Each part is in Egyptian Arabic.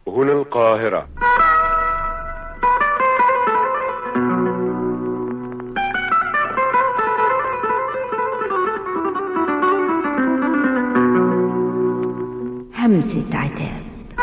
هنا القاهرة همسة عتاب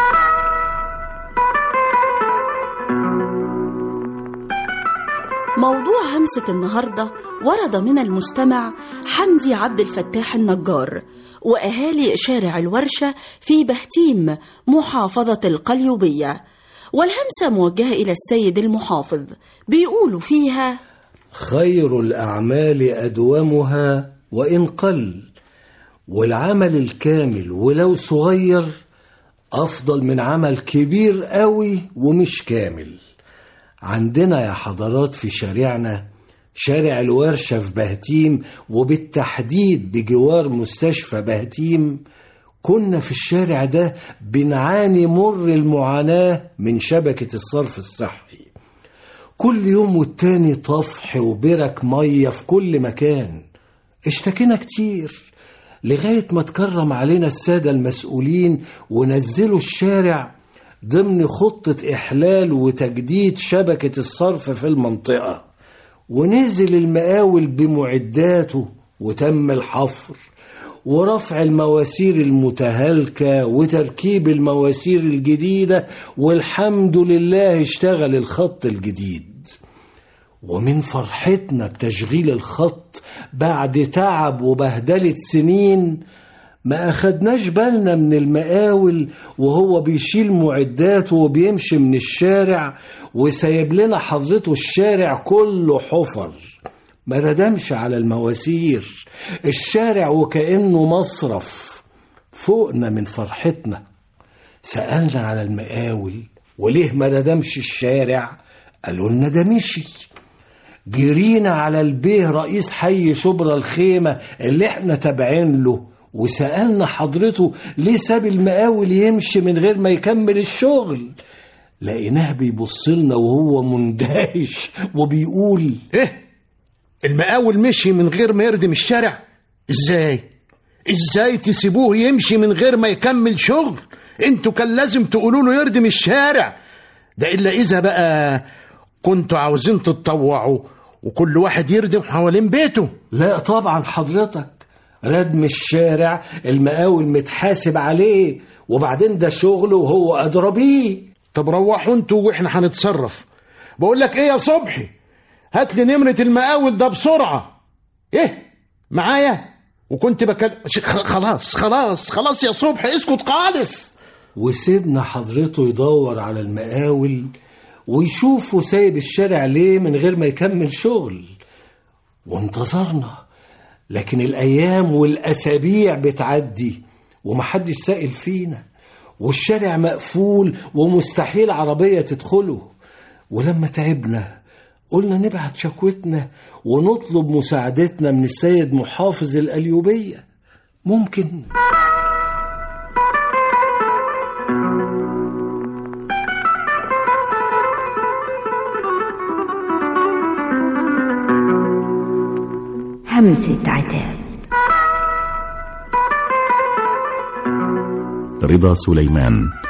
موضوع همسة النهاردة ورد من المستمع حمدي عبد الفتاح النجار وأهالي شارع الورشة في بهتيم محافظة القليوبية والهمسة موجهة إلى السيد المحافظ بيقولوا فيها خير الأعمال أدومها وإن قل والعمل الكامل ولو صغير أفضل من عمل كبير قوي ومش كامل عندنا يا حضرات في شارعنا شارع الورشة في بهتيم وبالتحديد بجوار مستشفى بهتيم كنا في الشارع ده بنعاني مر المعاناة من شبكة الصرف الصحي كل يوم والتاني طفح وبرك مية في كل مكان اشتكينا كتير لغاية ما تكرم علينا السادة المسؤولين ونزلوا الشارع ضمن خطة إحلال وتجديد شبكة الصرف في المنطقة ونزل المقاول بمعداته وتم الحفر ورفع المواسير المتهالكة وتركيب المواسير الجديدة والحمد لله اشتغل الخط الجديد ومن فرحتنا بتشغيل الخط بعد تعب وبهدلة سنين ما أخدناش بالنا من المقاول وهو بيشيل معداته وبيمشي من الشارع وسايب لنا حضرته الشارع كله حفر ما ردمش على المواسير الشارع وكأنه مصرف فوقنا من فرحتنا سألنا على المقاول وليه ما ردمش الشارع قالوا لنا ده مشي جرينا على البيه رئيس حي شبرا الخيمة اللي احنا تابعين له وسألنا حضرته ليه ساب المقاول يمشي من غير ما يكمل الشغل لقيناه بيبص لنا وهو مندهش وبيقول ايه المقاول مشي من غير ما يردم الشارع ازاي ازاي تسيبوه يمشي من غير ما يكمل شغل انتوا كان لازم تقولوا له يردم الشارع ده الا اذا بقى كنتوا عاوزين تتطوعوا وكل واحد يردم حوالين بيته لا طبعا حضرتك ردم الشارع المقاول متحاسب عليه وبعدين ده شغله وهو أدرى بيه طب روحوا انتوا واحنا هنتصرف بقول لك ايه يا صبحي هات لي نمرة المقاول ده بسرعة ايه معايا وكنت بكلم خلاص خلاص خلاص يا صبحي اسكت خالص وسيبنا حضرته يدور على المقاول ويشوفه سايب الشارع ليه من غير ما يكمل شغل وانتظرنا لكن الأيام والأسابيع بتعدي ومحدش سائل فينا والشارع مقفول ومستحيل عربية تدخله ولما تعبنا قلنا نبعت شكوتنا ونطلب مساعدتنا من السيد محافظ الأليوبية ممكن همسة عتاب رضا سليمان